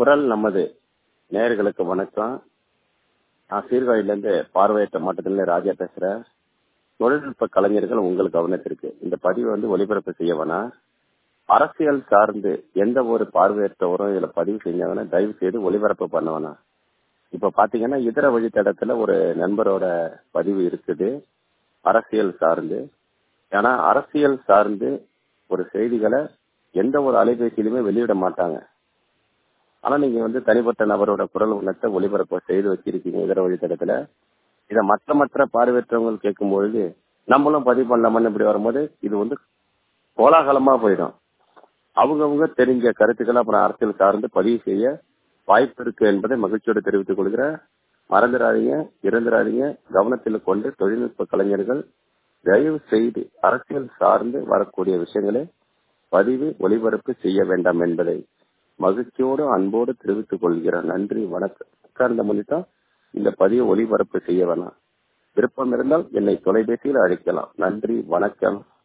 குரல் நமது நேயர்களுக்கு வணக்கம் நான் சீர்காழியிலேருந்து பார்வையற்ற மாவட்டத்தில் ராஜா பேசுறேன் தொழில்நுட்ப கலைஞர்கள் உங்கள் கவனத்திற்கு இந்த பதிவை வந்து ஒளிபரப்பு செய்ய வேணாம் அரசியல் சார்ந்து எந்த ஒரு பார்வையற்றவரும் இதுல பதிவு செஞ்சாங்கன்னா தயவு செய்து ஒளிபரப்பு பண்ண வேணாம் இப்ப பாத்தீங்கன்னா இதர வழித்தடத்துல ஒரு நண்பரோட பதிவு இருக்குது அரசியல் சார்ந்து ஏன்னா அரசியல் சார்ந்து ஒரு செய்திகளை எந்த ஒரு அலைபேசியிலுமே வெளியிட மாட்டாங்க ஆனா நீங்க வந்து தனிப்பட்ட நபரோட குரல் உணர்த்த ஒளிபரப்பு செய்து வச்சிருக்கீங்க இதர வழித்தடத்துல இதை மற்ற மற்ற பார்வையற்றவங்க கேட்கும் பொழுது நம்மளும் பதிவு பண்ணலாமன்னு இப்படி வரும்போது இது வந்து கோலாகலமா போயிடும் அவங்கவுங்க தெரிஞ்ச கருத்துக்களை அப்புறம் அரசியல் சார்ந்து பதிவு செய்ய வாய்ப்பு இருக்கு என்பதை மகிழ்ச்சியோடு தெரிவித்துக் கொள்கிறேன் மறந்துடாதீங்க இறந்துடாதீங்க கவனத்தில் கொண்டு தொழில்நுட்ப கலைஞர்கள் தயவு செய்து அரசியல் சார்ந்து வரக்கூடிய விஷயங்களை பதிவு ஒளிபரப்பு செய்ய வேண்டாம் என்பதை மகிழ்ச்சியோடு அன்போடு தெரிவித்துக் கொள்கிறேன் நன்றி வணக்கம் உட்கார்ந்த மொழிதான் இந்த பதிவை ஒளிபரப்பு செய்ய வேணாம் விருப்பம் இருந்தால் என்னை தொலைபேசியில் அழைக்கலாம் நன்றி வணக்கம்